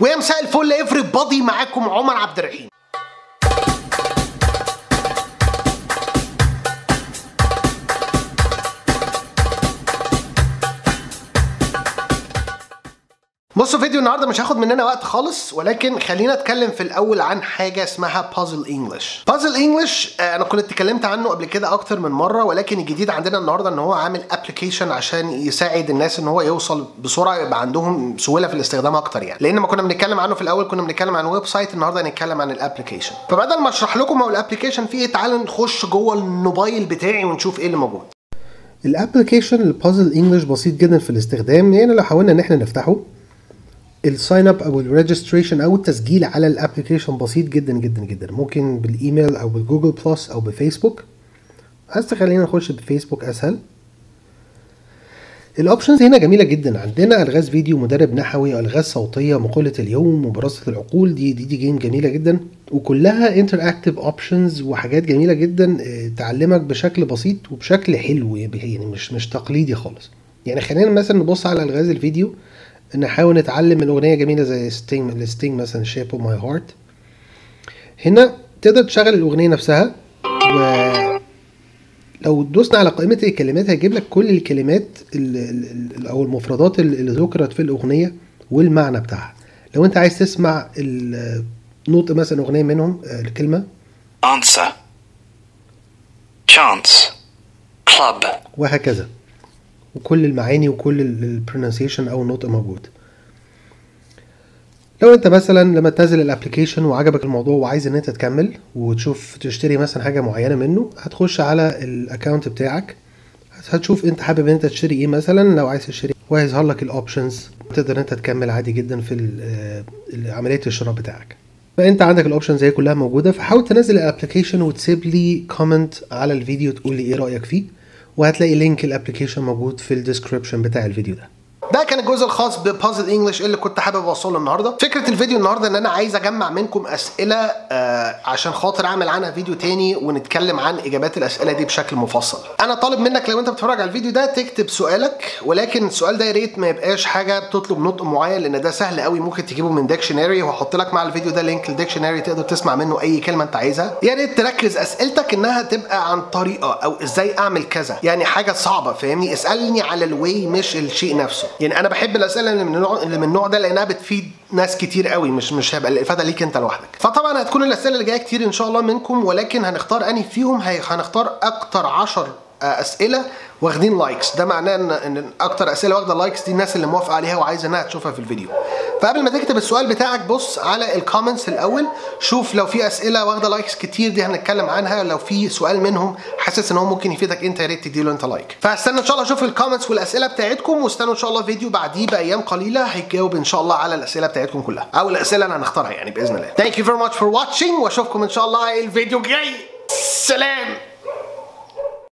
ويا مساء الفل افري بادي معاكم عمر عبد الرحيم بصوا فيديو النهارده مش هاخد مننا وقت خالص ولكن خلينا اتكلم في الاول عن حاجه اسمها بازل انجلش بازل انجلش انا كنت اتكلمت عنه قبل كده اكتر من مره ولكن الجديد عندنا النهارده ان هو عامل ابلكيشن عشان يساعد الناس ان هو يوصل بسرعه يبقى عندهم سهوله في الاستخدام اكتر يعني لان ما كنا بنتكلم عنه في الاول كنا بنتكلم عن ويب سايت النهارده هنتكلم عن الابلكيشن فبدل ما اشرح لكم هو الابلكيشن فيه ايه تعالوا نخش جوه الموبايل بتاعي ونشوف ايه اللي موجود الابلكيشن البازل انجلش بسيط جدا في الاستخدام يعني لو حاولنا ان احنا نفتحه الساين اب او الريجستريشن او التسجيل على الابلكيشن بسيط جدا جدا جدا ممكن بالايميل او بالجوجل بلس او بفيسبوك بس خلينا نخش بفيسبوك اسهل الاوبشنز هنا جميله جدا عندنا الغاز فيديو مدرب نحوي الغاز صوتيه مقوله اليوم مبارزه العقول دي دي, دي جيم جميله جدا وكلها انتراكتيف اوبشنز وحاجات جميله جدا تعلمك بشكل بسيط وبشكل حلو يعني مش مش تقليدي خالص يعني خلينا مثلا نبص على الغاز الفيديو نحاول نتعلم من اغنيه جميله زي ستينج الستينج مثلا شيب اوف ماي هارت هنا تقدر تشغل الاغنيه نفسها و لو دوسنا على قائمه الكلمات هيجيب لك كل الكلمات ال ال او المفردات اللي ذكرت في الاغنيه والمعنى بتاعها لو انت عايز تسمع نطق مثلا اغنيه منهم الكلمه answer chance club وهكذا وكل المعاني وكل البرونسيشن او النطق موجود لو انت مثلا لما تنزل الابلكيشن وعجبك الموضوع وعايز ان انت تكمل وتشوف تشتري مثلا حاجه معينه منه هتخش على الاكونت بتاعك هتشوف انت حابب ان انت تشتري ايه مثلا لو عايز تشتري وهيظهر لك الاوبشنز تقدر انت تكمل عادي جدا في عمليه الشراء بتاعك فانت عندك الاوبشنز هي كلها موجوده فحاول تنزل الابلكيشن وتسيب لي كومنت على الفيديو تقول لي ايه رايك فيه وهتلاقي لينك الابلكيشن موجود في الديسكربشن بتاع الفيديو ده ده كان الجزء الخاص ببازل انجلش اللي كنت حابب اوصله النهارده فكره الفيديو النهارده ان انا عايز اجمع منكم اسئله آه عشان خاطر اعمل عنها فيديو تاني ونتكلم عن اجابات الاسئله دي بشكل مفصل انا طالب منك لو انت بتتفرج على الفيديو ده تكتب سؤالك ولكن السؤال ده يا ريت ما يبقاش حاجه بتطلب نطق معين لان ده سهل قوي ممكن تجيبه من ديكشنري وهحط لك مع الفيديو ده لينك للديكشنري تقدر تسمع منه اي كلمه انت عايزها يا ريت تركز اسئلتك انها تبقى عن طريقه او ازاي اعمل كذا يعني حاجه صعبه فاهمني اسالني على الواي مش الشيء نفسه يعني انا بحب الاسئله اللي من النوع اللي من النوع ده لانها بتفيد ناس كتير قوي مش مش هيبقى الافاده ليك انت لوحدك فطبعا هتكون الاسئله اللي جايه كتير ان شاء الله منكم ولكن هنختار انهي فيهم هنختار اكتر 10 اسئله واخدين لايكس ده معناه ان ان اكتر اسئله واخده لايكس دي الناس اللي موافقه عليها وعايزه انها تشوفها في الفيديو فقبل ما تكتب السؤال بتاعك بص على الكومنتس الاول شوف لو في اسئله واخده لايكس كتير دي هنتكلم عنها لو في سؤال منهم حاسس ان هو ممكن يفيدك انت يا ريت تديله انت لايك فهستنى ان شاء الله اشوف الكومنتس والاسئله بتاعتكم واستنوا ان شاء الله فيديو بعديه بايام قليله هيجاوب ان شاء الله على الاسئله بتاعتكم كلها او الاسئله اللي هنختارها يعني باذن الله ثانك يو فيري ماتش فور واتشنج واشوفكم ان شاء الله الفيديو الجاي سلام